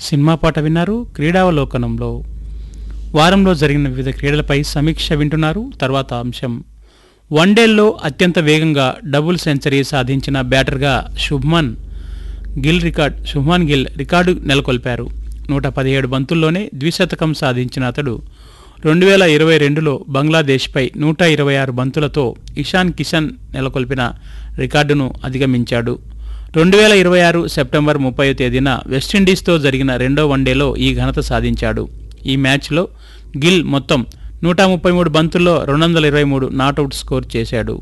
cinema పాట విన్నారు క్రీడావలోకనంలో వారంలో జరిగిన వివిధ క్రీడలపై సమీక్ష వింటున్నారు తర్వాత అంశం వన్డేల్లో అత్యంత వేగంగా డబుల్ సెంచరీ సాధించిన బ్యాటర్గా శుభ్మన్ గిల్ రికార్డ్ శుభ్మన్ గిల్ రికార్డు నెలకొల్పారు నూట పదిహేడు బంతుల్లోనే ద్విశతకం సాధించిన అతడు రెండు వేల ఇరవై రెండులో బంగ్లాదేశ్పై నూట ఇరవై ఆరు బంతులతో ఇషాన్ కిషన్ నెలకొల్పిన రికార్డును అధిగమించాడు రెండు వేల ఇరవై ఆరు సెప్టెంబర్ ముప్పై తేదీన వెస్టిండీస్తో జరిగిన రెండో వన్డేలో ఈ ఘనత సాధించాడు ఈ మ్యాచ్లో గిల్ మొత్తం నూట ముప్పై మూడు బంతుల్లో రెండు వందల ఇరవై మూడు నాటౌట్ స్కోర్ చేశాడు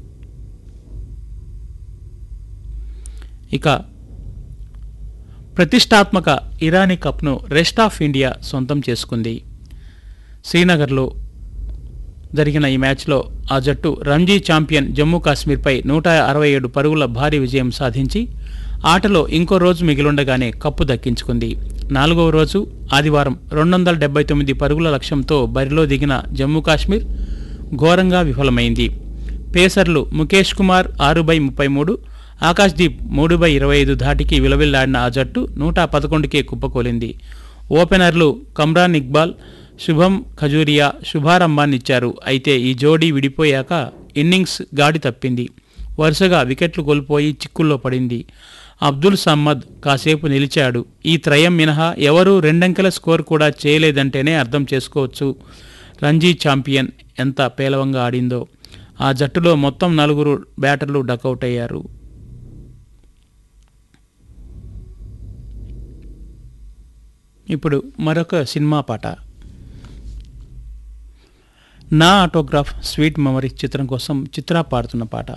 ఇక ప్రతిష్టాత్మక ఇరానీ కప్ను రెస్ట్ ఆఫ్ ఇండియా సొంతం చేసుకుంది శ్రీనగర్లో జరిగిన ఈ మ్యాచ్లో ఆ జట్టు రంజీ ఛాంపియన్ జమ్మూ కాశ్మీర్పై నూట అరవై ఏడు పరుగుల భారీ విజయం సాధించి ఆటలో ఇంకో రోజు మిగిలుండగానే కప్పు దక్కించుకుంది నాలుగవ రోజు ఆదివారం రెండు వందల డెబ్బై తొమ్మిది పరుగుల లక్ష్యంతో బరిలో దిగిన జమ్మూ కాశ్మీర్ ఘోరంగా విఫలమైంది పేసర్లు ముఖేష్ కుమార్ ఆరు బై ముప్పై మూడు ఆకాశ్దీప్ మూడు బై ఇరవై ఐదు ధాటికి విలవిల్లాడిన ఆ జట్టు నూట పదకొండుకే కుప్పకూలింది ఓపెనర్లు కమ్రాన్ ఇక్బాల్ శుభం ఖజూరియా శుభారంభాన్నిచ్చారు అయితే ఈ జోడీ విడిపోయాక ఇన్నింగ్స్ గాడి తప్పింది వరుసగా వికెట్లు కోల్పోయి చిక్కుల్లో పడింది అబ్దుల్ సమ్మద్ కాసేపు నిలిచాడు ఈ త్రయం మినహా ఎవరూ రెండంకెల స్కోర్ కూడా చేయలేదంటేనే అర్థం చేసుకోవచ్చు రంజీ ఛాంపియన్ ఎంత పేలవంగా ఆడిందో ఆ జట్టులో మొత్తం నలుగురు బ్యాటర్లు డకౌట్ అయ్యారు ఇప్పుడు మరొక సినిమా పాట నా ఆటోగ్రాఫ్ స్వీట్ మెమరీ చిత్రం కోసం చిత్ర పాడుతున్న పాట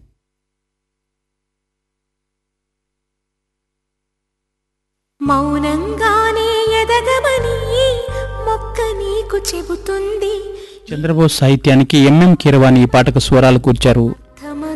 మౌనంగానే ఎదగమని మొక్క నీకు చెబుతుంది చంద్రబోస్ సాహిత్యానికి ఎంఎం కీరవాణి ఈ పాటకు స్వరాలు కూర్చారు